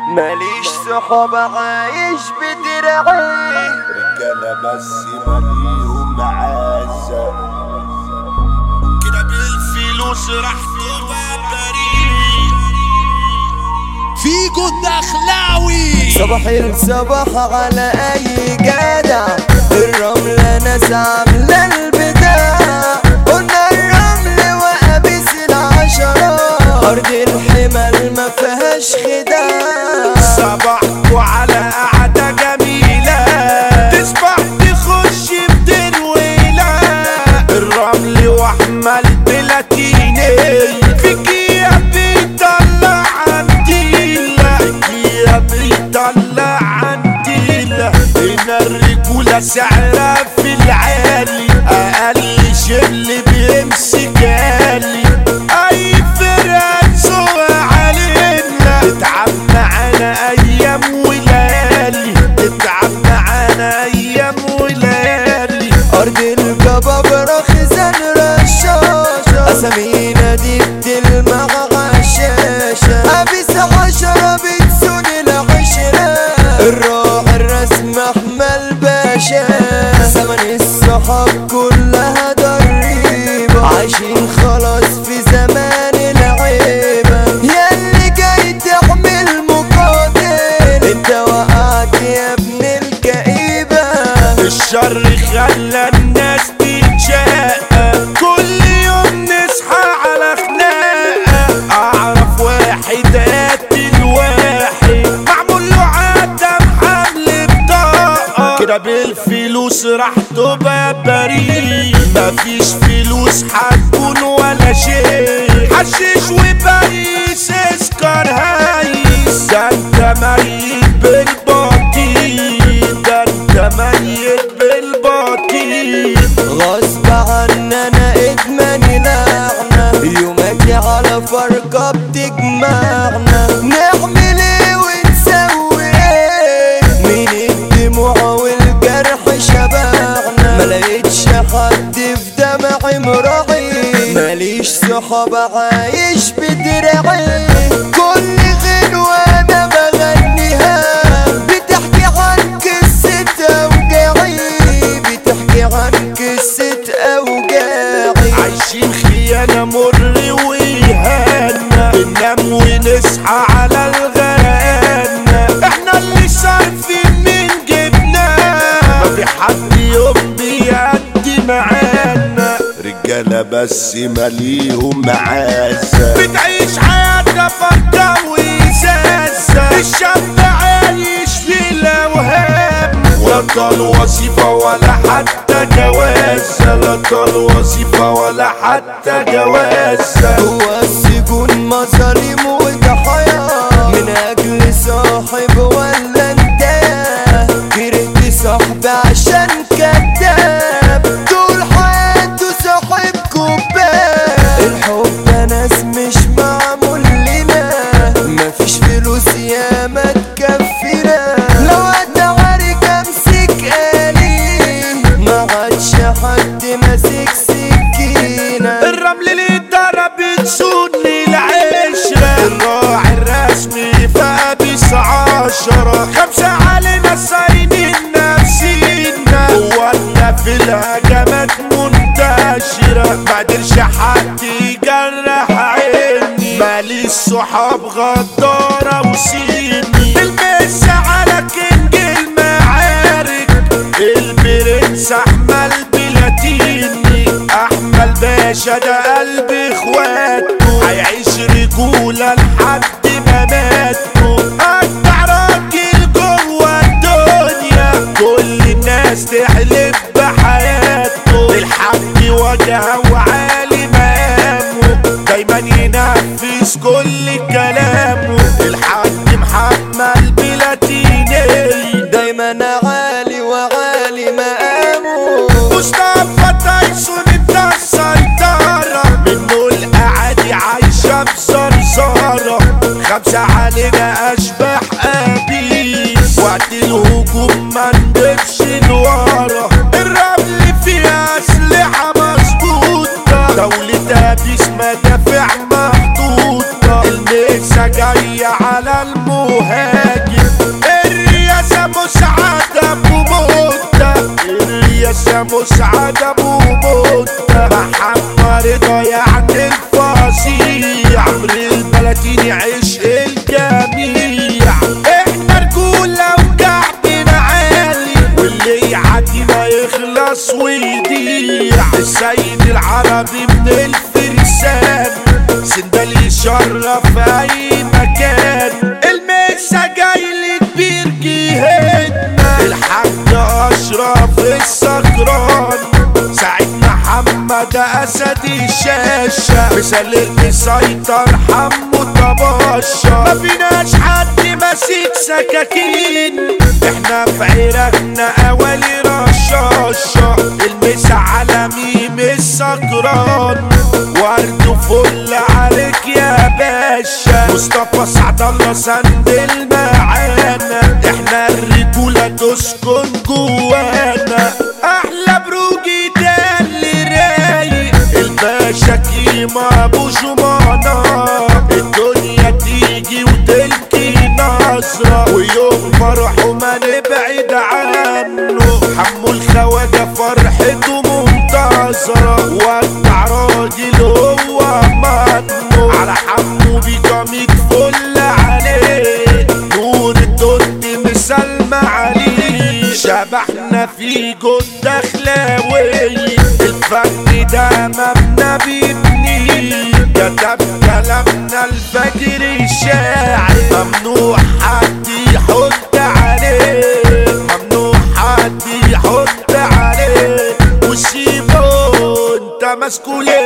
ماليش صحاب عايش بدرعي رجالة بس مليهم معزة كده بالفلوس راح تبقى بريء فيجو الدخلاوي صباح الصباح على اي جدع الرملة ناس عاملة البداع قلنا الرمل وقابس العشرة ارض الحمل ما فيهاش خداع صباحكوا على قعدة جميلة تسبح تخش بترويلة الرمل واحمل بلاتيني فيكيا بيطلع عنديلة فيكيا بيطلع عنديلة هنا الرجولة سعرها في العالي أقل شبل بيمسك آلي أي فرقة تسوق علينا تتعب معانا أيام وليالي تتعب معانا أيام وليالي ارض الجبابرة خزان رشاشة اسامينا دي بتلمع غشاشة ابيس عشرة بتسون العشرة الراعي الرسم احمل باشا زمن الصحاب كلها ضريبة عايشين خلاص في زمان العيبة ياللي جاي تعمل مقاتل انت وقعت يا ابن الكئيبة الشر خلى الناس تتشقى كل يوم نصحى على خناقة أعرف واحد قاتل واحد معمول له عدم حمل بطاقة كده بالفلوس راح تبقى بريء مفيش فلوس هتكون ولا شيء حشيش وبايس اسكر هايس ده انت ميت بالبطيء ده انت ميت بالبطيء غصب عننا ادمان لعنة يومك على فرقة بتجمعنا نعمل ايه ونسوي ايه من الدموع والجرح شبعنا ملقتش حد في دمعي مراعي ماليش صحاب عايش بدرعي كل غنوة انا بغنيها بتحكي عن قصة اوجاعي بتحكي عن قصة اوجاعي عايشين خيانة مر وإهانة بننام ونصحى على الغرقانة احنا اللي صارفين من جبنا ما في حد يوم بيأدي معانا رجالة بس مليهم معزة بتعيش حياتنا فردة وإزازة الشاب عايش في الأوهام لا طال وظيفة ولا حتى جوازة لا طال وظيفة ولا حتى جوازة هو السجون مظالم وضحايا من اجل صاحب ولا انت كرهت صاحب عشان كذاب طول حياته صاحب كوبايه الحب ناس مش معمول لنا مفيش فلوس يا ما تكفينا لو اتعارك امسك آلي ما عادش حد ماسك سكينه الرمل اللي ضرب تسون العشرة الراعي الرسمي فابس عشرة خمسة علينا صاينين نفسينا قوتنا في الهجمات منتشرة مقدرش حد يجرح عيني مالي الصحاب غدارة وسيني المس على كينج المعارك البرنس احمل بلاتيني احمل باشا ده قلب اخواته هيعيش رجولة لحد ما ماتوا اجدع راجل جوه الدنيا كل الناس تحلف بحياته الحق وجهه وعالي مقامه دايما ينفذ كل كلامه الحاج محمد بلاتيني دايما عالي وعالي مقامه مصطفى تايسون انت السيطرة منه الأعادي عايشة بصرصرة خمسة علينا أشباح أبيس وقت الهجوم ما ندبش لورا الرمل فيها أسلحة مظبوطة دولة أبيس مدافع محطوطة المسا جاية على المهاجم الرياسة مسعد ابو موتة الرياسة مسعد ابو موتة محمد رضا يعني الفصيح عمرو البلاتيني عشق الجميع احنا رجولة وكعبنا عالي واللي يعدي ما يخلص ويضيع السيد العربي من الفرسان سندال يشرف اي مكان المسا جاي لكبير جهتنا الحاج اشرف السكران سعيد محمد اسد الشاشة مثال المسيطر حمو طباشة ما فيناش حد ماسك سكاكين احنا في عراقنا اولي رشاشة المسا على ميم السكران ورد فل عليك يا باشا مصطفى سعد الله سند المعانا احنا الرجولة تسكن جوانا احلى بروجي ده اللي رايق الباشا كيما ابو جمانة الدنيا تيجي وتلقي نصرة ويوم فرحه ما نبعد عنه حمو الخواجة فرحته منتصرة ودع راجل هو مضمون على حمو بيكاميك فل عليه نور الدود مسلمة عليه شبحنا في جود دخلاوي الفن ده مبنى بيبني كتب كلامنا الفجر الشاعر ممنوع حد يحط عليه ممنوع حد يحط عليه وسيبه انت مسكولين